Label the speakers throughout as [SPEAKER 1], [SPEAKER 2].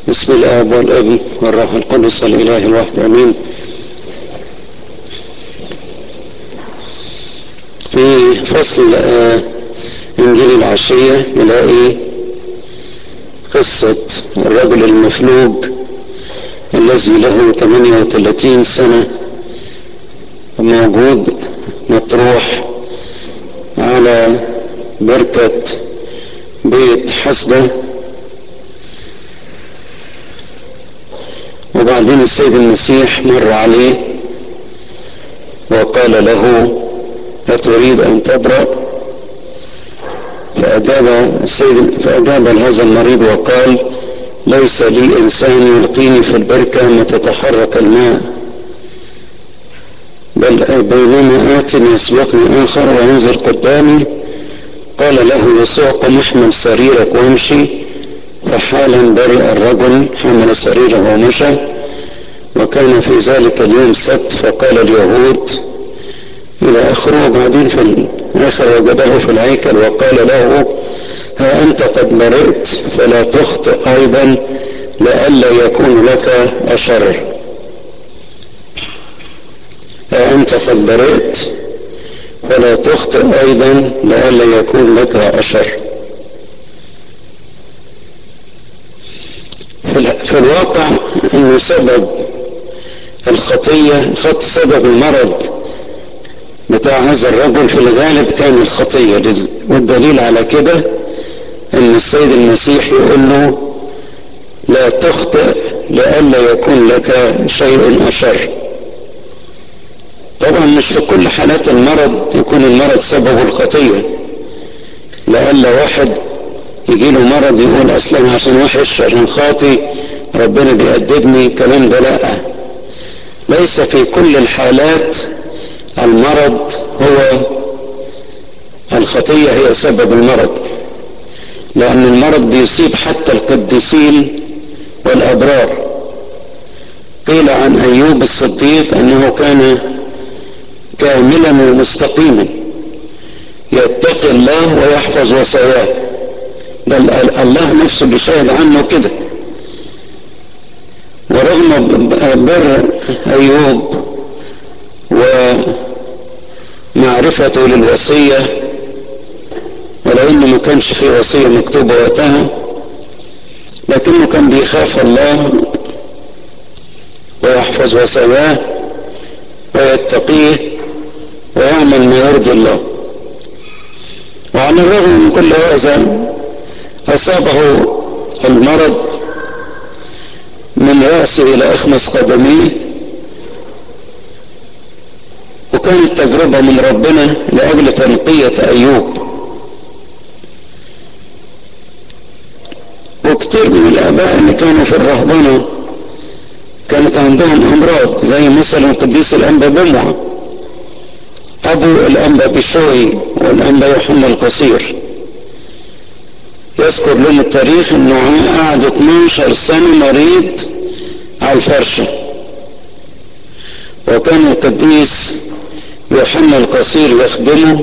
[SPEAKER 1] بسم الاب والابن والروح القدس الاله الواحد امين في فصل آه انجيل العشيه نلاقي قصه الرجل المفلوج الذي له 38 سنه موجود مطروح على بركه بيت حسده وبعدين السيد المسيح مر عليه وقال له أتريد أن تبرأ فأجاب السيد فأجاب هذا المريض وقال ليس لي إنسان يلقيني في البركة متى تحرك الماء بل بينما آت يسبقني آخر وينزل قدامي قال له يسوع قم احمل سريرك وامشي فحالا برئ الرجل حمل سريره ومشى وكان في ذلك اليوم سبت فقال اليهود إلى آخره وبعدين في الآخر وجده في الهيكل وقال له ها أنت قد برئت فلا تخطئ أيضا لئلا يكون لك أشر ها أنت قد برئت فلا تخطئ أيضا لئلا يكون لك أشر في الواقع أنه سبب الخطية خط سبب المرض بتاع هذا الرجل في الغالب كان الخطية والدليل على كده أن السيد المسيح يقول له لا تخطئ لئلا يكون لك شيء أشر طبعا مش في كل حالات المرض يكون المرض سببه الخطية لئلا واحد يجي له مرض يقول اصلا عشان وحش عشان خاطي ربنا بيأدبني الكلام ده لا ليس في كل الحالات المرض هو الخطية هي سبب المرض لأن المرض بيصيب حتى القديسين والأبرار قيل عن أيوب الصديق أنه كان كاملا ومستقيما يتقي الله ويحفظ وصاياه ده الله نفسه بيشهد عنه كده ورغم بر ايوب ومعرفته للوصيه ولو انه ما كانش في وصيه مكتوبه وقتها لكنه كان بيخاف الله ويحفظ وصاياه ويتقيه ويعمل ما يرضي الله وعلى الرغم من كل هذا أصابه المرض من رأسه إلى أخمص قدميه وكانت تجربة من ربنا لأجل تنقية أيوب وكتير من الآباء اللي كانوا في الرهبنة كانت عندهم أمراض زي مثلا قديس الأنبا بمعة أبو الأنبا بشوي والأنبا يوحنا القصير يذكر لنا التاريخ انه قعد 12 سنة مريض على الفرشة وكان القديس يوحنا القصير يخدمه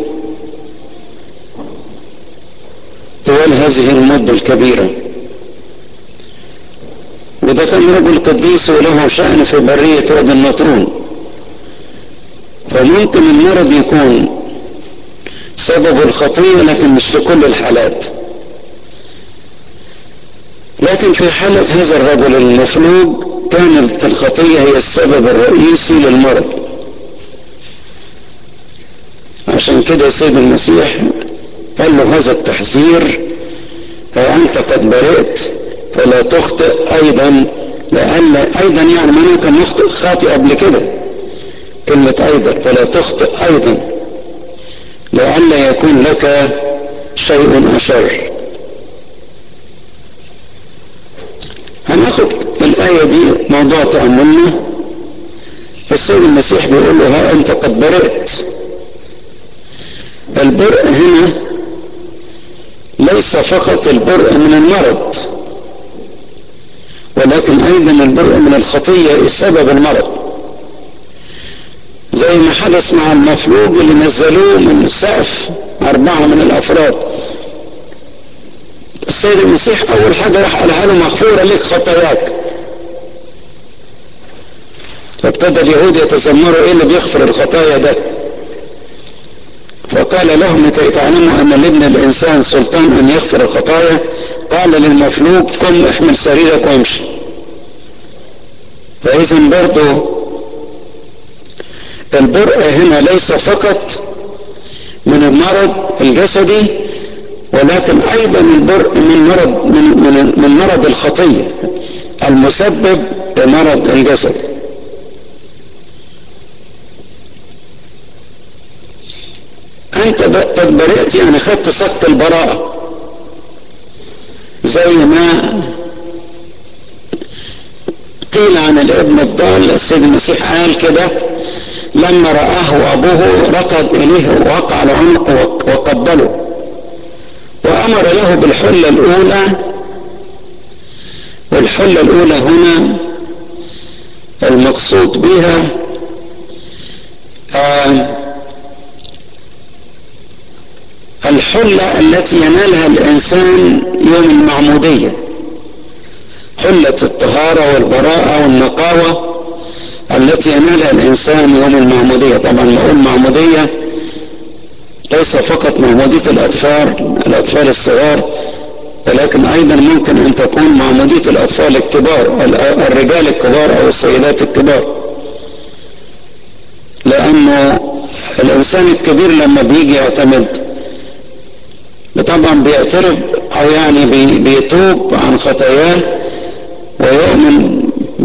[SPEAKER 1] طوال هذه المدة الكبيرة وده كان رجل قديس وله شأن في برية وادي النطرون فممكن المرض يكون سبب الخطية لكن مش في كل الحالات لكن في حالة هذا الرجل المفلوج كانت الخطية هي السبب الرئيسي للمرض عشان كده السيد المسيح قال له هذا التحذير أنت قد برئت فلا تخطئ أيضا لأن أيضا يعني من كان يخطئ خاطئ قبل كده كلمة أيضا فلا تخطئ أيضا لئلا يكون لك شيء أشر هناخد الآية دي موضوع تأملنا السيد المسيح بيقول له ها أنت قد برئت البرء هنا ليس فقط البرء من المرض ولكن أيضا البرء من الخطية سبب المرض زي ما حدث مع المفلوج اللي نزلوه من السقف أربعة من الأفراد السيد المسيح اول حاجة راح قالها له مغفورة لك خطاياك فابتدى اليهود يتذمروا ايه اللي بيغفر الخطايا ده فقال لهم لكي تعلموا ان لابن الانسان سلطان ان يغفر الخطايا قال للمفلوج قم احمل سريرك وامشي فاذا برضه البرء هنا ليس فقط من المرض الجسدي ولكن ايضا البرء من مرض من من, من مرض الخطيه المسبب لمرض الجسد انت قد برئت يعني خدت صك البراءه زي ما قيل عن الابن الضال السيد المسيح قال كده لما رآه أبوه ركض إليه ووقع على عنقه وقبله وأمر له بالحلة الأولى والحلة الأولى هنا المقصود بها آه الحلة التي ينالها الإنسان يوم المعمودية حلة الطهارة والبراءة والنقاوة التي ينالها الإنسان يوم المعمودية طبعا نقول معمودية ليس فقط معمودية الأطفال الأطفال الصغار ولكن أيضا ممكن أن تكون معمودية الأطفال الكبار الرجال الكبار أو السيدات الكبار لأنه الإنسان الكبير لما بيجي يعتمد طبعا بيعترف أو يعني بيتوب عن خطاياه ويؤمن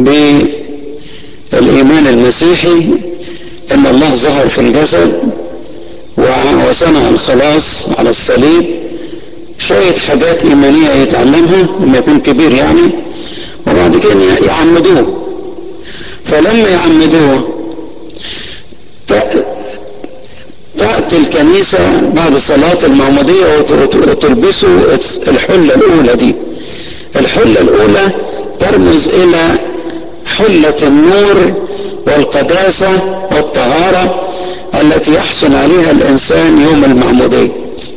[SPEAKER 1] بالإيمان المسيحي إن الله ظهر في الجسد وصنع الخلاص على الصليب شوية حاجات إيمانية يتعلمها لما يكون كبير يعني وبعد كده يعمدوه فلما يعمدوه تأتي الكنيسة بعد صلاة المعمودية وتلبسوا الحلة الأولى دي الحلة الأولى ترمز إلى حلة النور والقداسة والطهارة التي يحصل عليها الإنسان يوم المعمودية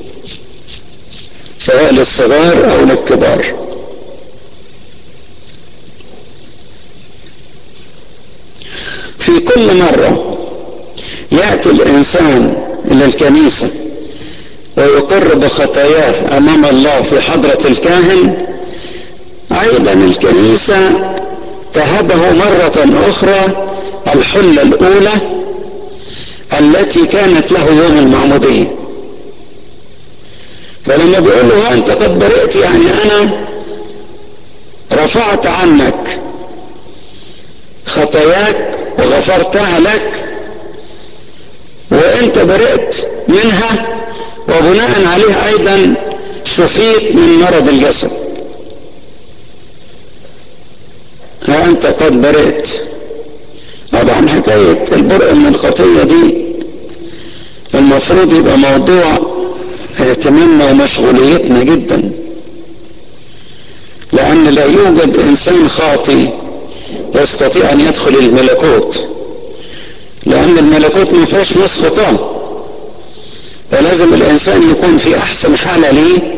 [SPEAKER 1] سواء للصغار أو للكبار في كل مرة يأتي الإنسان إلى الكنيسة ويقر بخطاياه أمام الله في حضرة الكاهن أيضا الكنيسة تهبه مرة أخرى الحلة الأولى التي كانت له يوم المعمودية فلما بيقول له أنت قد برئت يعني أنا رفعت عنك خطاياك وغفرتها لك وانت برئت منها وبناء عليه ايضا شفيت من مرض الجسد ها انت قد برئت طبعا حكاية البرء من الخطية دي المفروض يبقى موضوع اهتمامنا ومشغوليتنا جدا لأن لا يوجد إنسان خاطي يستطيع أن يدخل الملكوت لأن الملكوت ما فيهاش ناس خطاه فلازم الإنسان يكون في أحسن حالة ليه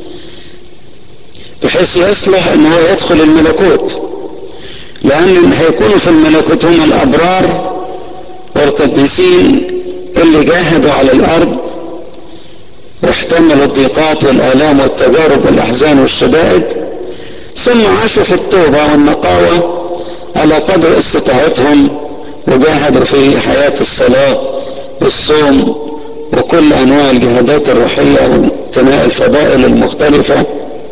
[SPEAKER 1] بحيث يصلح أن هو يدخل الملكوت لأن هيكونوا في الملكوت هم الأبرار والقديسين اللي جاهدوا على الأرض واحتملوا الضيقات والآلام والتجارب والأحزان والشدائد ثم عاشوا في التوبة والنقاوة على قدر استطاعتهم وجاهدوا في حياة الصلاة والصوم وكل أنواع الجهادات الروحية وامتناء الفضائل المختلفة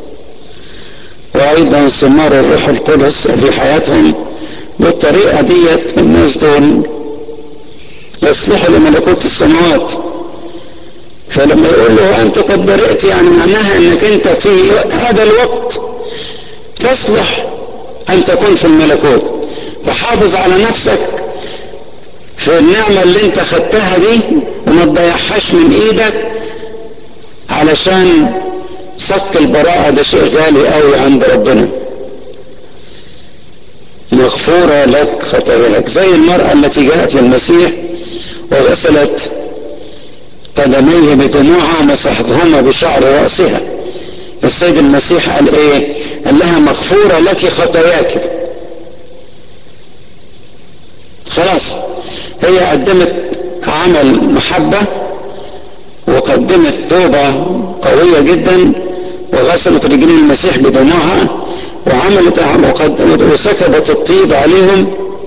[SPEAKER 1] وأيضا ثمار الروح القدس في حياتهم بالطريقة ديت الناس دول يصلحوا لملكوت السماوات فلما يقول له أنت قد برئت يعني معناها أنك أنت في هذا الوقت تصلح أن تكون في الملكوت فحافظ على نفسك في النعمة اللي انت خدتها دي وما تضيعهاش من ايدك علشان صك البراءة ده شيء غالي قوي عند ربنا مغفورة لك خطاياك زي المرأة التي جاءت للمسيح وغسلت قدميه بدموعها ومسحتهما بشعر رأسها السيد المسيح قال ايه قال لها مغفورة لك خطاياك خلاص هي قدمت عمل محبة وقدمت توبة قوية جدا وغسلت رجلين المسيح بدموعها وعملت وقدمت وسكبت الطيب عليهم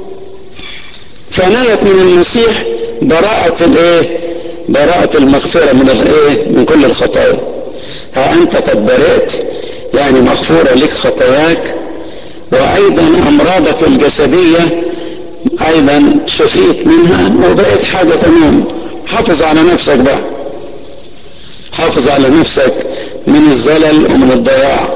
[SPEAKER 1] فنالت من المسيح براءة الايه براءة المغفرة من الايه من كل الخطايا ها انت قد برئت يعني مغفورة لك خطاياك وايضا امراضك الجسدية ايضا شفيت منها وبقيت حاجة تمام حافظ على نفسك بقى حافظ على نفسك من الزلل ومن الضياع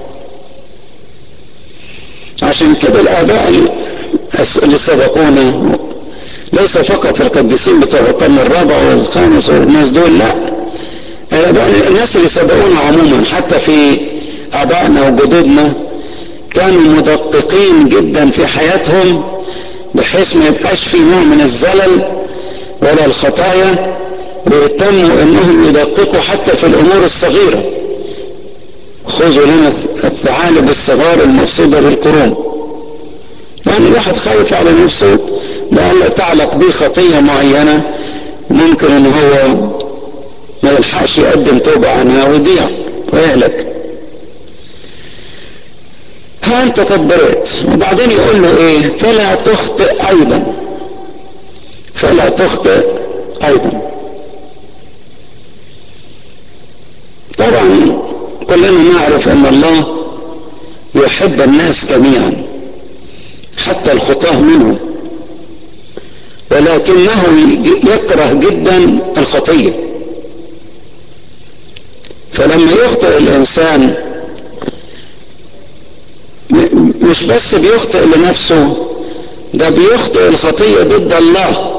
[SPEAKER 1] عشان كده الاباء اللي سبقونا ليس فقط القديسين بتوع القرن الرابع والخامس والناس دول لا الاباء الناس اللي سبقونا عموما حتى في ابائنا وجدودنا كانوا مدققين جدا في حياتهم بحيث ما يبقاش في نوع من الزلل ولا الخطايا ويهتموا انهم يدققوا حتى في الامور الصغيره خذوا لنا الثعالب الصغار المفسده للقرون يعني الواحد خايف على نفسه لألا تعلق به خطية معينة ممكن ان هو ما يلحقش يقدم توبة عنها ويضيع ويهلك ها انت قد برئت وبعدين يقول له ايه فلا تخطئ ايضا فلا تخطئ ايضا طبعا كلنا نعرف ان الله يحب الناس جميعا حتى الخطاه منهم ولكنه يكره جدا الخطيه فلما يخطئ الانسان مش بس بيخطئ لنفسه ده بيخطئ الخطيه ضد الله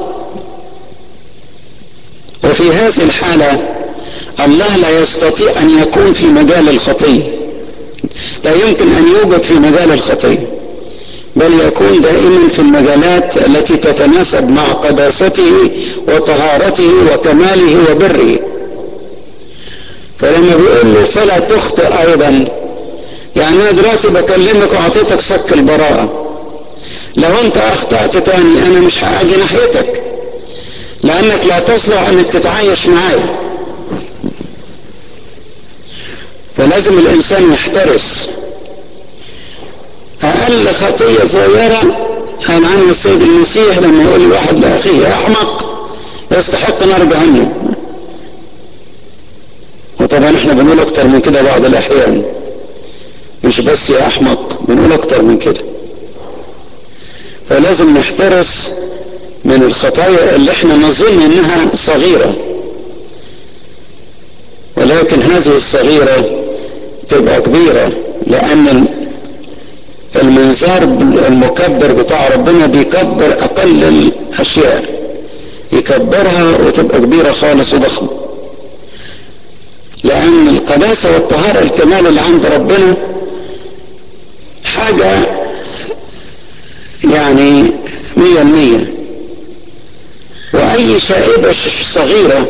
[SPEAKER 1] وفي هذه الحاله الله لا يستطيع ان يكون في مجال الخطيه لا يمكن ان يوجد في مجال الخطيه بل يكون دائما في المجالات التي تتناسب مع قداسته وطهارته وكماله وبره فلما بيقول له فلا تخطئ ايضا يعني انا دلوقتي بكلمك واعطيتك صك البراءه لو انت اخطات تاني انا مش هاجي ناحيتك لانك لا تصلح انك تتعايش معايا فلازم الانسان يحترس اقل خطيه صغيره قال عنها السيد المسيح لما يقول الواحد لاخيه يا احمق يستحق نار جهنم وطبعا احنا بنقول اكتر من كده بعض الاحيان مش بس يا احمق بنقول اكتر من كده فلازم نحترس من الخطايا اللي احنا نظن انها صغيرة ولكن هذه الصغيرة تبقى كبيرة لان المنظار المكبر بتاع ربنا بيكبر اقل الاشياء يكبرها وتبقى كبيرة خالص وضخمة لان القداسة والطهارة الكمال اللي عند ربنا حاجة يعني مية المية واي شائبة صغيرة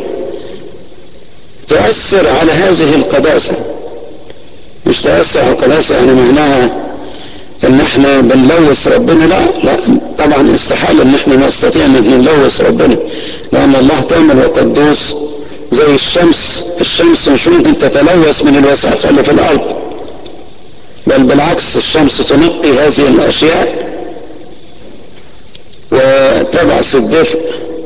[SPEAKER 1] تؤثر على هذه القداسة مش تؤثر على القداسة يعني معناها ان احنا بنلوث ربنا لا لا طبعا استحالة ان احنا نستطيع ان احنا نلوث ربنا لان الله كامل وقدوس زي الشمس الشمس مش ممكن تتلوث من الوساخة اللي في الارض بل بالعكس الشمس تنقي هذه الاشياء وتبعث الدفء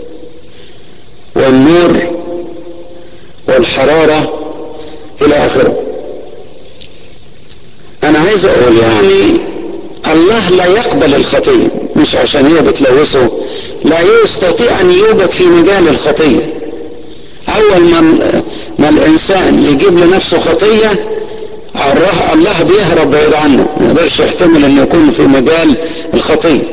[SPEAKER 1] والنور والحرارة الى اخره انا عايز اقول يعني الله لا يقبل الخطية مش عشان هي بتلوثه لا يستطيع ان يوجد في مجال الخطية اول ما, ما الانسان يجيب لنفسه خطية الله بيهرب بعيد عنه ما يقدرش يحتمل انه يكون في مجال الخطية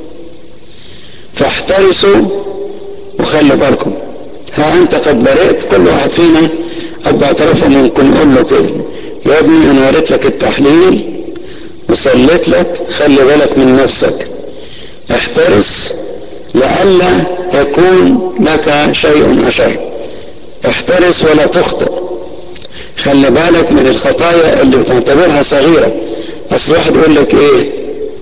[SPEAKER 1] فاحترسوا وخلوا بالكم ها انت قد برئت كل واحد فينا اب اعترافه ممكن يقول له كده يا ابني انا وريت لك التحليل وصليت لك خلي بالك من نفسك احترس لئلا يكون لك شيء اشر احترس ولا تخطئ خلي بالك من الخطايا اللي بتعتبرها صغيرة اصل واحد يقول لك ايه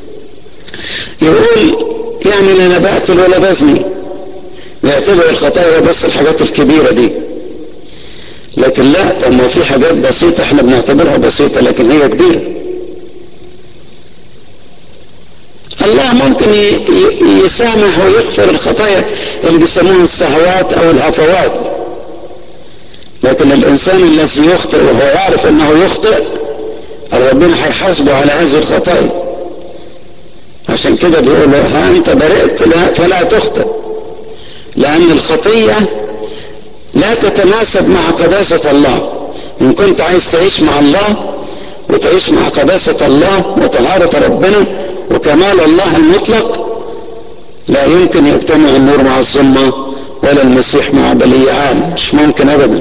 [SPEAKER 1] يقول يعني لا انا بقتل ولا بزني يعتبر الخطايا بس الحاجات الكبيرة دي لكن لا طب ما في حاجات بسيطة احنا بنعتبرها بسيطة لكن هي كبيرة الله ممكن يسامح ويغفر الخطايا اللي بيسموها السهوات او الهفوات لكن الانسان الذي يخطئ وهو يعرف انه يخطئ ربنا هيحاسبه على هذه الخطايا عشان كده بيقول ها انت برئت لا فلا تخطئ لان الخطيه لا تتناسب مع قداسه الله ان كنت عايز تعيش مع الله وتعيش مع قداسه الله وطهاره ربنا وكمال الله المطلق لا يمكن يجتمع النور مع الظلمه ولا المسيح مع بليعان مش ممكن ابدا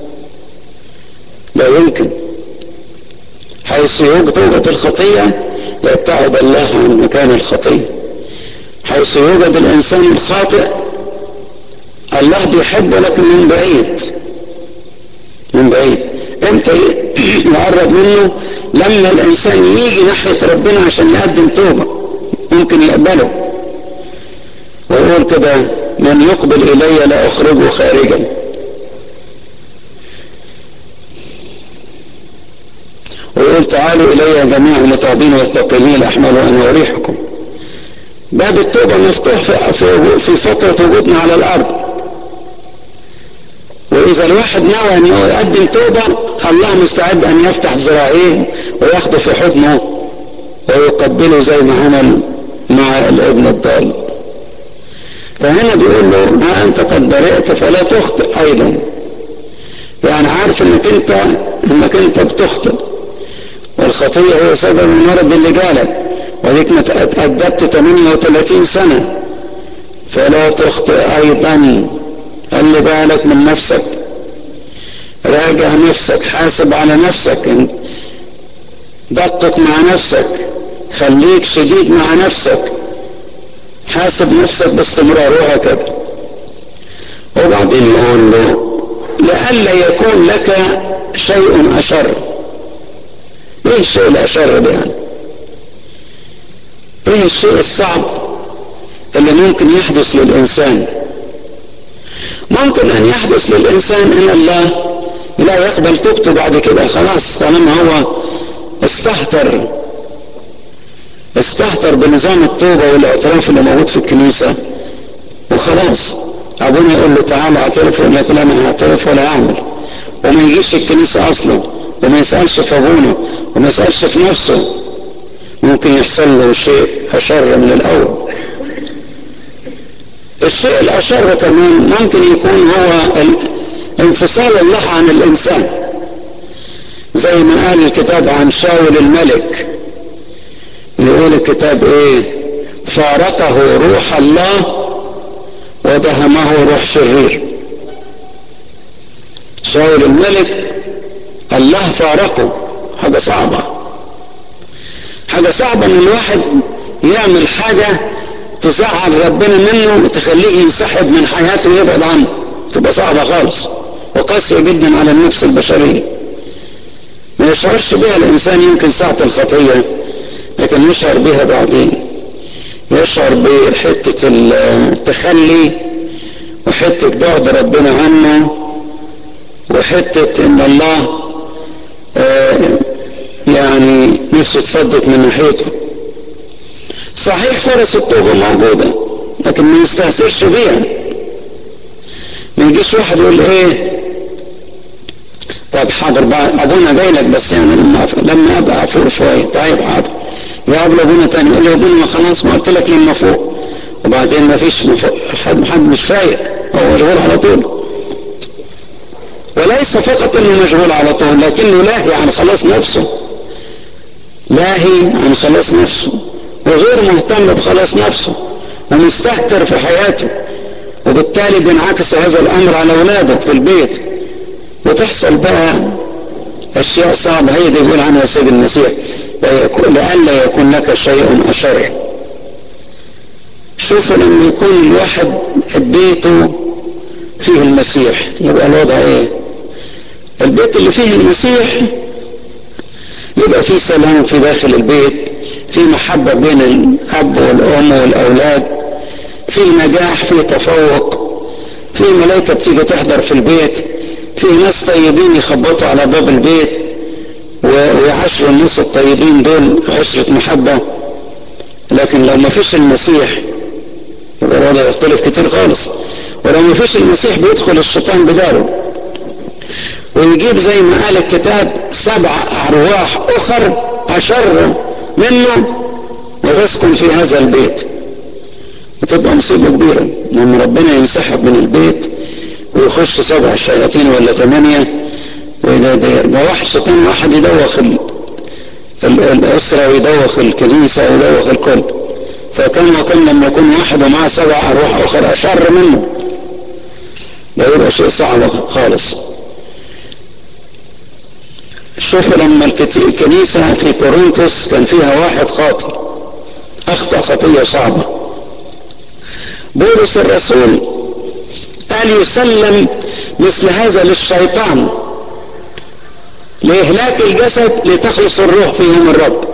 [SPEAKER 1] لا يمكن حيث يوجد الخطية يبتعد الله عن مكان الخطية حيث يوجد الإنسان الخاطئ الله بيحبه لكن من بعيد من بعيد امتى يقرب منه لما الإنسان يجي ناحية ربنا عشان يقدم توبة ممكن يقبله ويقول كده من يقبل إلي لا أخرجه خارجا ويقول تعالوا إلي جميع المتعبين والثقيلين الأحمال وأنا أريحكم باب التوبة مفتوح في, في فترة وجودنا على الأرض وإذا الواحد نوى أنه يقدم توبة الله مستعد أن يفتح ذراعيه وياخده في حضنه ويقبله زي ما عمل مع الابن الضال فهنا بيقول له ها أنت قد برئت فلا تخطئ أيضا يعني عارف انك انت انك انت بتخطئ والخطية هي سبب المرض اللي جالك وديك ما تأدبت 38 سنة فلا تخطئ أيضا خلي بالك من نفسك راجع نفسك حاسب على نفسك دقق مع نفسك خليك شديد مع نفسك حاسب نفسك باستمرار وهكذا وبعدين يقول له لئلا يكون لك شيء أشر ايه الشيء الاشر ده يعني ايه الشيء الصعب اللي ممكن يحدث للانسان ممكن ان يحدث للانسان ان الله لا يقبل توبته بعد كده خلاص طالما هو استهتر استهتر بنظام التوبة والاعتراف اللي موجود في الكنيسة وخلاص ابونا يقول له تعالى اعترف يقول لك لا انا هعترف ولا اعمل وما يجيش الكنيسة اصلا وما يسألش في ابونا وما يسألش في نفسه ممكن يحصل له شيء أشر من الأول الشيء الأشر كمان ممكن يكون هو انفصال الله عن الإنسان زي ما قال الكتاب عن شاول الملك يقول الكتاب ايه فارقه روح الله ودهمه روح شرير شاول الملك الله فارقه حاجة صعبة حاجة صعبة ان الواحد يعمل حاجة تزعل ربنا منه وتخليه ينسحب من حياته ويبعد عنه تبقى صعبة خالص وقاسية جدا على النفس البشرية ما يشعرش بها الانسان يمكن ساعة الخطية لكن يشعر بها بعدين يشعر بحتة التخلي وحتة بعد ربنا عنه وحتة ان الله آه يعني نفسه تصدق من ناحيته صحيح فرص التوبة موجودة لكن ما يستهسرش بيها ما يجيش واحد يقول ايه طب حاضر بقى ابونا جاي لك بس يعني لما لما ابقى افوق شويه طيب حاضر يقابل ابونا تاني يقول له ابونا ما خلاص ما قلت لك لما فوق وبعدين ما فيش حد حد مش فايق هو مشغول على طول وليس فقط انه مشغول على طول لكنه لاهي عن خلاص نفسه لاهي عن خلاص نفسه وغير مهتم بخلاص نفسه ومستهتر في حياته وبالتالي بينعكس هذا الامر على اولاده في البيت وتحصل بقى اشياء صعبه هي دي بيقول عنها سيد المسيح لئلا يكون لك شيء اشر شوفوا لما يكون الواحد بيته فيه المسيح يبقى الوضع ايه البيت اللي فيه المسيح يبقى فيه سلام في داخل البيت في محبة بين الأب والأم والأولاد في نجاح في تفوق في ملائكة بتيجي تحضر في البيت في ناس طيبين يخبطوا على باب البيت ويعاشروا الناس الطيبين دول عشرة محبة لكن لو ما فيش المسيح يبقى الوضع يختلف كتير خالص ولو ما فيش المسيح بيدخل الشيطان بداره ويجيب زي ما قال الكتاب سبع أرواح أخر أشر منه وتسكن في هذا البيت وتبقى مصيبة كبيرة لما ربنا ينسحب من البيت ويخش سبع شياطين ولا ثمانية وإذا ده, ده واحد شيطان واحد يدوخ ال... ال... الأسرة ويدوخ الكنيسة ويدوخ الكل فكم وكم لما يكون واحد ومعه سبع أرواح أخرى أشر منه ده يبقى شيء صعب خالص شوف لما الكنيسة في كورنثوس كان فيها واحد خاطئ أخطأ خطية صعبة بولس الرسول قال يسلم مثل هذا للشيطان لإهلاك الجسد لتخلص الروح في يوم الرب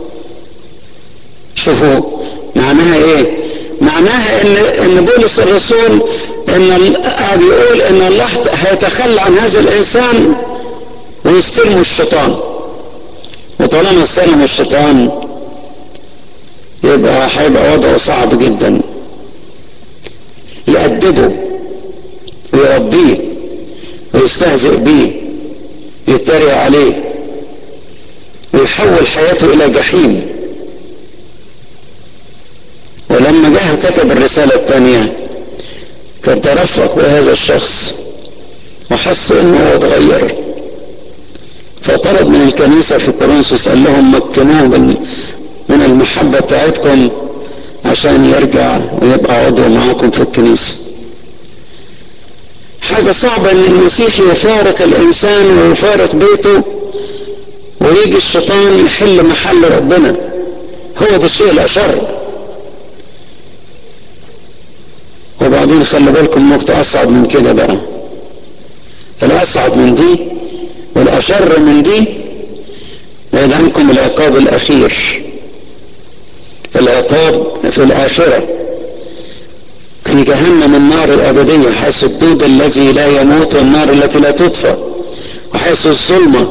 [SPEAKER 1] شوفوا معناها ايه معناها ان ان بولس الرسول ان بيقول ان الله هيتخلى عن هذا الانسان ويستلموا الشيطان وطالما استلم الشيطان يبقى هيبقى وضعه صعب جدا يأدبه ويربيه ويستهزئ بيه يتريق عليه ويحول حياته إلى جحيم ولما جه كتب الرسالة الثانية كان ترفق بهذا الشخص وحس انه اتغير فطلب من الكنيسة في كورنثوس قال لهم مكنوه من المحبة بتاعتكم عشان يرجع ويبقى عضو معاكم في الكنيسة حاجة صعبة ان المسيح يفارق الانسان ويفارق بيته ويجي الشيطان يحل محل ربنا هو ده الشيء الاشر وبعدين خلي بالكم نقطة اصعب من كده بقى الاصعب من دي والاشر من دي بعيد عنكم العقاب الاخير العقاب في الاخره في جهنم النار الأبدية حيث الدود الذي لا يموت والنار التي لا تطفى وحيث الظلمة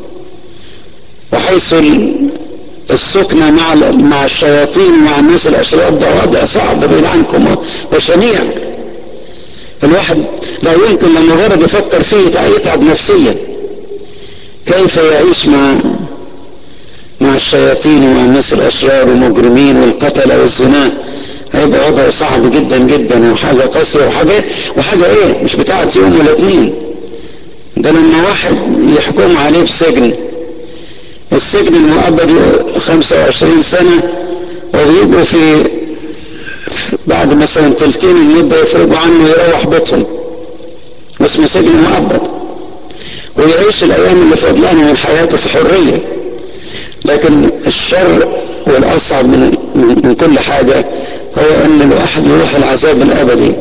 [SPEAKER 1] وحيث السكنة مع مع الشياطين مع الناس الأشرار ده وضع صعب بعيد عنكم وشنيع الواحد لا يمكن لما مجرد يفكر فيه يتعب نفسيا كيف يعيش مع مع الشياطين ومع الناس الأشرار والمجرمين والقتلة والزنا هيبقى وضع صعب جدا جدا وحاجة قاسية وحاجة وحاجة ايه مش بتاعت يوم ولا اتنين ده لما واحد يحكم عليه بسجن السجن المؤبد 25 سنة ويجوا في بعد مثلا تلتين المدة يفرجوا عنه يروح بيتهم واسمه سجن مؤبد ويعيش الايام اللي فضلانه من حياته في حرية لكن الشر والاصعب من, من كل حاجة هو ان الواحد يروح العذاب الابدي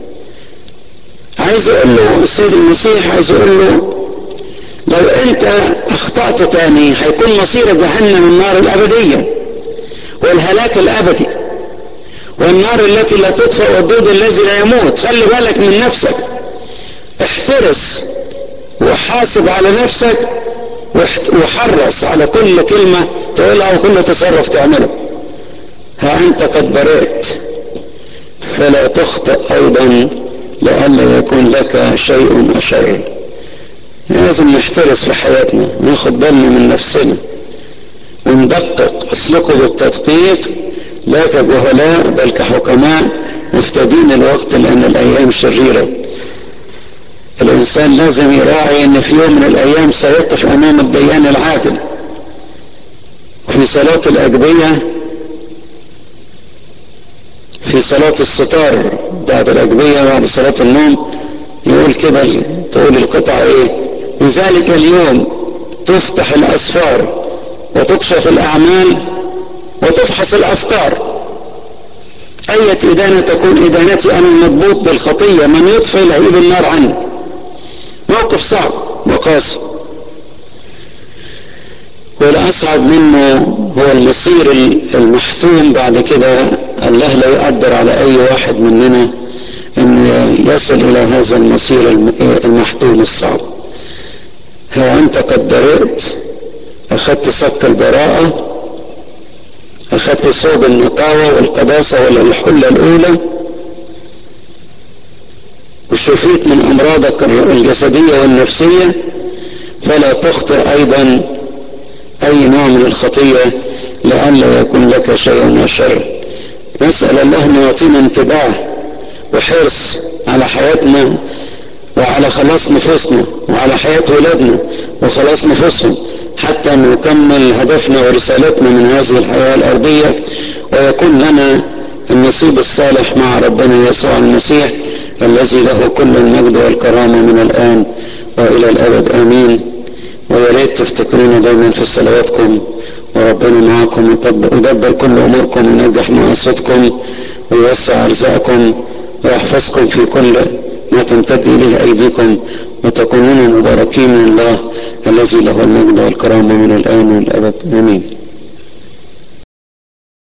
[SPEAKER 1] عايز اقول له السيد المسيح عايز اقول له لو انت اخطأت تاني هيكون مصير جهنم النار الابدية والهلاك الابدي والنار التي لا تطفأ والدود الذي لا يموت خلي بالك من نفسك احترس وحاسب على نفسك وحرص على كل كلمة تقولها وكل تصرف تعمله ها أنت قد برئت فلا تخطئ أيضا لئلا يكون لك شيء أشر لازم نحترس في حياتنا ناخد بالنا من نفسنا وندقق اسلكوا بالتدقيق لا كجهلاء بل كحكماء مفتدين الوقت لأن الأيام شريرة الإنسان لازم يراعي أن في يوم من الأيام سيقف أمام الديان العادل في صلاة الأجبية في صلاة الستار بتاعت الأجبية بعد صلاة النوم يقول كده تقول القطعة ايه لذلك اليوم تفتح الأسفار وتكشف الأعمال وتفحص الأفكار أية إدانة تكون إدانتي أنا المضبوط بالخطية من يطفئ لهيب النار عني موقف صعب وقاسوا والأصعب منه هو المصير المحتوم بعد كده الله لا يقدر على أي واحد مننا أن يصل إلى هذا المصير المحتوم الصعب ها أنت قد برئت أخذت صك البراءة أخذت ثوب النقاوة والقداسة والحلة الأولى وشفيت من أمراضك الجسدية والنفسية فلا تخطئ أيضا أي نوع من الخطية لئلا يكون لك شيء من الشر نسأل الله أن يعطينا انتباه وحرص على حياتنا وعلى خلاص نفوسنا وعلى حياة ولادنا وخلاص نفوسهم حتى نكمل هدفنا ورسالتنا من هذه الحياة الأرضية ويكون لنا النصيب الصالح مع ربنا يسوع المسيح الذي له كل المجد والكرامة من الآن وإلى الأبد آمين ويا ريت تفتكرونا دايما في صلواتكم وربنا معكم يدبر كل أموركم وينجح مؤسساتكم ويوسع أرزاقكم ويحفظكم في كل ما تمتد إليه أيديكم وتكونون مباركين من الله الذي له المجد والكرامة من الآن والأبد آمين